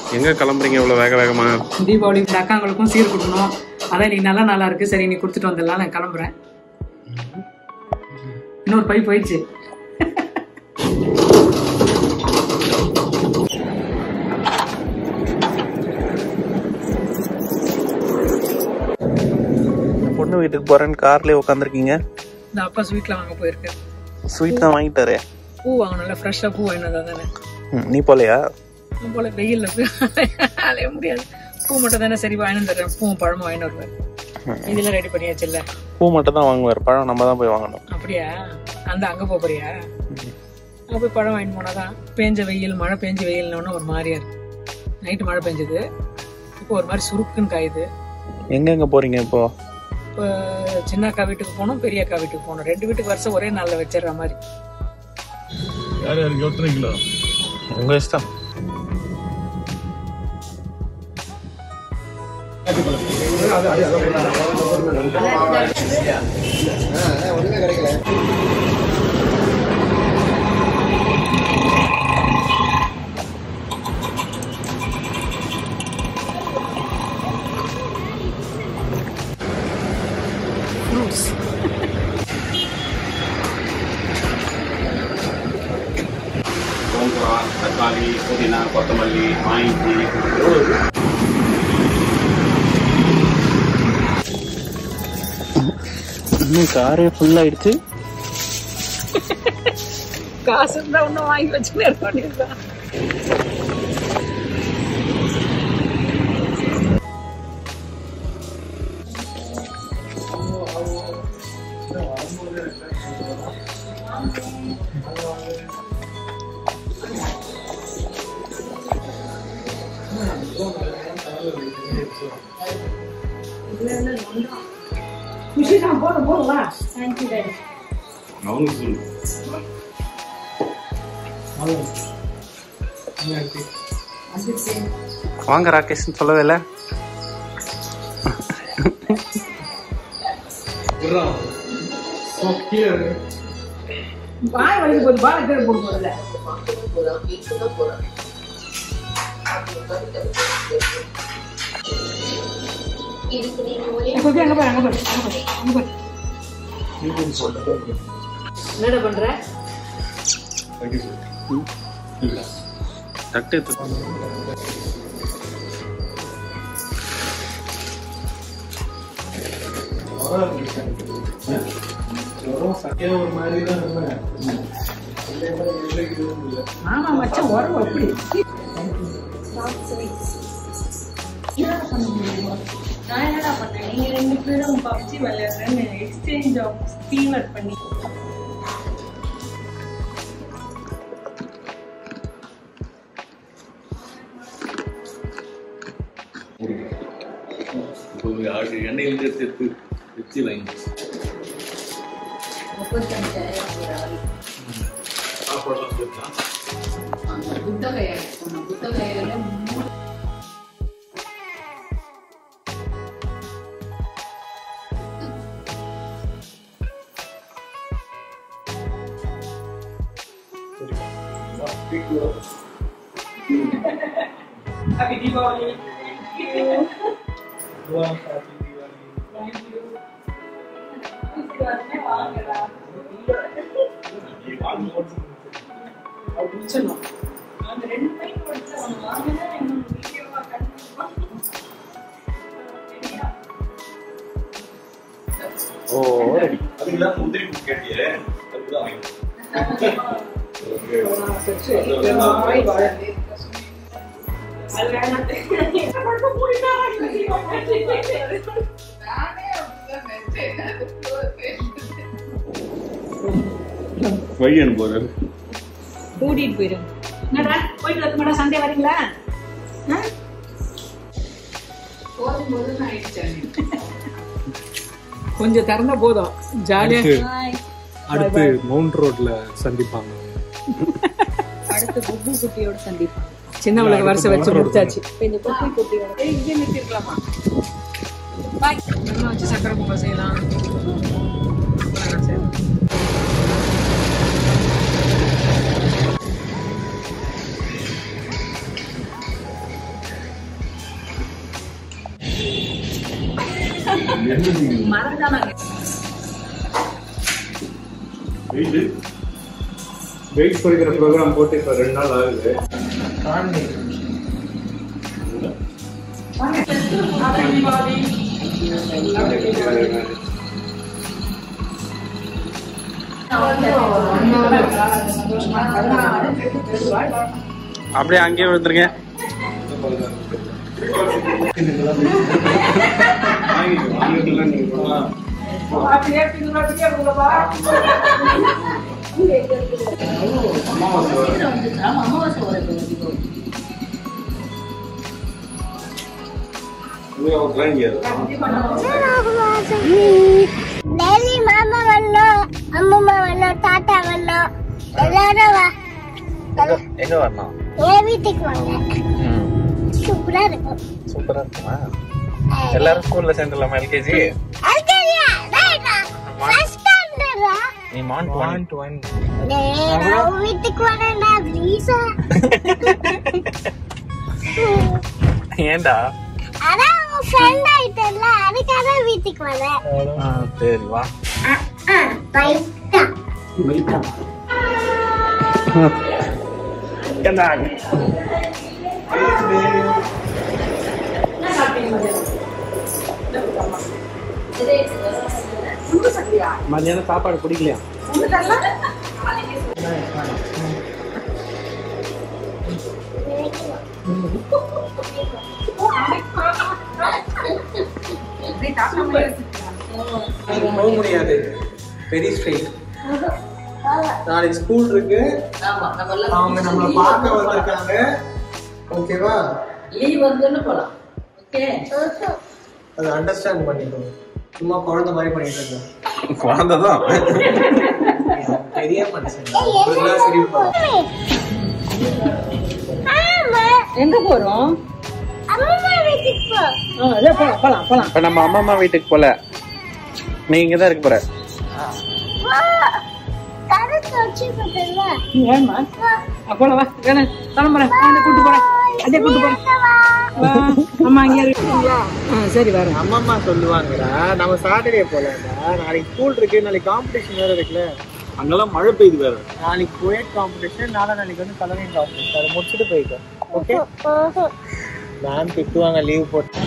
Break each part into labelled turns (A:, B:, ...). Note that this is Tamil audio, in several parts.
A: எங்கே கிளம்புறீங்க இவ்வளோ வேக வேகமா
B: தீபாவளி இந்த அக்காங்களுக்கும் சீர் கொடுக்கணும் அதான் இன்னைக்கு நல்ல நாளா இருக்கு சரி நீ கொடுத்துட்டு வந்துடலாம் நான் கிளம்புறேன் இன்னொரு பை போயிடுச்சு
A: பொண்ணு வீட்டுக்கு போகிறேன்னு கார்லேயே உட்காந்துருக்கீங்க
B: இந்த அப்பா ஸ்வீட்ல வாங்க போயிருக்கு
A: ஸ்வீட் தான் வாங்கிட்டாரு
B: பூ வாங்கணும்ல ஃப்ரெஷ்ஷாக பூ வாங்கினதா தானே
A: ம், நீ போலையா
B: பூ போல வெயில்ல போய் அலைய முடியாது பூ மட்டும் தானே சரி வாங்கிட்டு தரேன் பூவும் பழமும் வாங்கிட்டு வருவேன் இதெல்லாம் ரெடி பண்ணியாச்சுல்ல
A: பூ மட்டும் தான் வாங்குவார் பழம் நம்ம தான் போய் வாங்கணும்
B: அப்படியா அந்த அங்க போப் போறியா அங்க போய் பழம் வாங்கிட்டு போனாதான் பேஞ்ச வெயில் மழை பேஞ்ச வெயில்னு ஒரு மாதிரியா இருக்கு நைட்டு மழை பெஞ்சது இப்போ ஒரு மாதிரி சுருக்குன்னு காயுது
A: எங்கெங்க போறீங்க இப்போ
B: இப்போ சின்ன அக்கா வீட்டுக்கு போகணும் பெரிய அக்கா வீட்டுக்கு போகணும் ரெண்டு வீட்டுக்கு வருஷம் ஒரே நாளில் வச்சிடுற மாதிரி
C: யார் யாருக்கு எத்தனை கிலோ
A: உங்க இஷ்டம்
B: ஃப்ரூட்ஸ்
D: கோங்குரா தக்காளி புதினா கொத்தமல்லி மாயிஞ்சி
A: இன்னும் காரே ஃபுல் ஆயிடுச்சு
B: காசு இருந்தா ஒன்றும் வாங்கி வச்சுன்னு இருப்பான்
D: அவங்க சொல்லு
A: வாங்க ராகேஷ்னு சொல்லவே இல்லை
B: பாய் வலிக்கு போகுது பாய் பேர் போட போறல அங்க போய் அங்க போய் அங்க போய் அங்க போய் அங்க போய் என்னடா பண்ற
A: தட்டு எடுத்து
B: மாமா மச்சான் உரம் எப்படி
E: நான் என்னடா பண்ணேன் நீங்க ரெண்டு பேரும் பப்ஜி விளையாடுறேன்னு எக்ஸ்சேஞ்ச் ஆஃப் ஸ்டீமர் பண்ணி
C: இப்போ ஆடு எண்ணெயில் எடுத்து வச்சு வாங்கி
E: முப்பத்தஞ்சாயிரம் ஒரு ஆள்
C: சாப்பாடுலாம் சேர்த்தான்
E: அந்த புத்தகையா சொன்ன புத்தகையில மூணு அந்த ரெண்டு பையன் கொடுத்து அவன் வாங்கினா இன்னொரு வீடியோவா கண்டிப்பா
A: ஓ ரெடி
D: அதுக்கு தான் முந்திரி கேட்டியே அதுக்கு தான் வாங்கி
E: அது வேணாம்
D: வழி அனுப்புவார்
B: கூட்டிட்டு போயிடும் என்னடா போயிட்டு வந்து மேடம் சண்டே வரீங்களா ஆ?
E: போகும்போது நான் ஆயிடுச்சேன்
B: கொஞ்சம் திறந்தா போதும் ஜாலியா
F: அடுத்து மவுண்ட் ரோட்ல சந்திப்பாங்க
E: அடுத்து குப்பு குட்டியோட சந்திப்பாங்க
B: சின்னவளுக்கு வருஷம் வச்சு முடிச்சாச்சு
E: இந்த குப்பி குட்டியோட
B: ஏய், இங்கே நிறுத்திருக்கலாமா பாய் என்ன வச்சு சக்கரை பொங்கல் செய்யலாம் வேணாம், சரி.
F: வெயிட் குறைக்கிற ப்ரோக்ராம் போட்டு இப்போ ரெண்டு நாள் ஆகுது
A: அப்படியே அங்கேயே விழுந்துருங்க
F: வாங்கிக்கலாம் நீங்க போகலாம்
G: டெய்லி மாமா வரணும் அம்மம்மா வரணும் தாத்தா வரணும் எல்லாரும் வா
A: எங்க வரணும்
G: என் வீட்டுக்கு வாங்க சூப்பரா இருக்கும்
A: சூப்பரா இருக்குமா எல்லாரும் ஸ்கூல்ல சேர்ந்துடலாமா எல்கேஜி
G: அல்கரியா ரைட்டா ஃபர்ஸ்ட் ஸ்டாண்டர்டா
A: நீ மான் பாயிண்ட் ஒன்
G: டேய் நான் வீட்டுக்கு வரேன்டா ப்ளீஸ்
A: ஏண்டா
G: அதான் உன் ஃப்ரெண்ட் ஆயிட்டல அதுக்காக வீட்டுக்கு வரேன்
A: சரி வா
G: பைட்டா
A: மத்தியானம் சாப்பாடு பிடிக்கலையா
H: போக முடியாது வெரி ஸ்ட்ரெயிட் நாளைக்கு ஸ்கூல் இருக்கு அவங்க நம்மள பார்க்க வந்திருக்காங்க ஓகேவா
I: லீவ் வந்துன்னு போலாம் ஓகே
H: அதை அண்டர்ஸ்டாண்ட் பண்ணிக்கோங்க சும்மா குழந்தை மாதிரி பண்ணிட்டு இருக்கேன்
A: குழந்தைதான்
H: பெரிய மனுஷன் இப்படிலாம் சிரிப்பா.
G: ஆமா
B: எங்க போறோம்
G: அம்மா வீட்டுக்கு போ
B: ஆ, அதே போலாம் போலாம் போலாம்
A: இப்ப நம்ம அம்மா அம்மா வீட்டுக்கு போல நீ இங்கதான் இருக்க போற
G: கருத்து வச்சு போட்டுல
B: ஏமா போலாம் வா வேணாம் கிளம்புறேன் நான் கூட்டு போறேன் அதே கூட்டு போறேன் வா. அம்மா அங்கே இருக்கீங்களா ஆ சரி வரேன்
H: அம்மா அம்மா சொல்லுவாங்கடா நம்ம சாட்டர்டே போலாம்டா நாளைக்கு ஸ்கூல் இருக்கு நாளைக்கு காம்படிஷன் வேற இருக்குல்ல
F: அங்கெல்லாம் மழை பெய்யுது வேற
H: நாளைக்கு போயட் காம்படிஷன் நாளை நாளைக்கு வந்து கலரிங் காம்படிஷன் அதை முடிச்சுட்டு போய்க்கோ ஓகே மேம் திட்டுவாங்க லீவ் போட்டு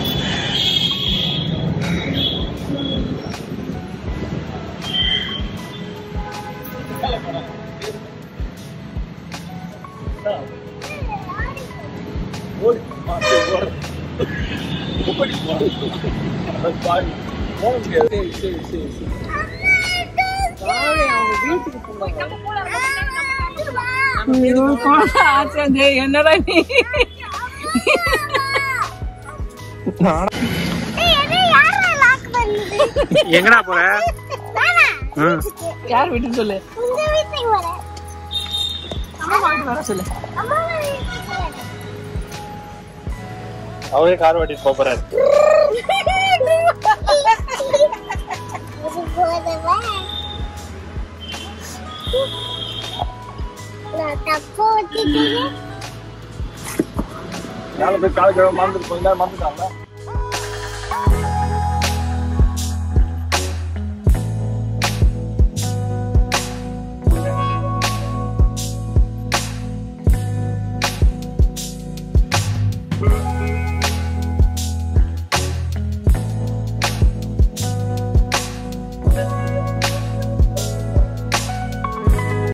B: ஐயோ, போடா, ஆச்சே, டேய், என்னடா நீ
G: ஏய் என்ன யாரா லாக் பண்ணுது
A: எங்கடா போற
G: நானா
A: ம்.
B: யார் வீட்டுக்கு சொல்லு
G: உங்க வீட்டுக்கு வரேன்
B: அம்மா வாங்கிட்டு வர சொல்லு
G: அம்மா வீட்டுக்கு வரேன்
A: அவரே கார் ஓட்டிட்டு போப் போறாரு
G: இது போதவா நான் தப்பு வச்சுட்டேன்
F: நாளை போய் கால் கிழமை மறந்துட்டு கொஞ்ச நேரம் மறந்துட்டாங்க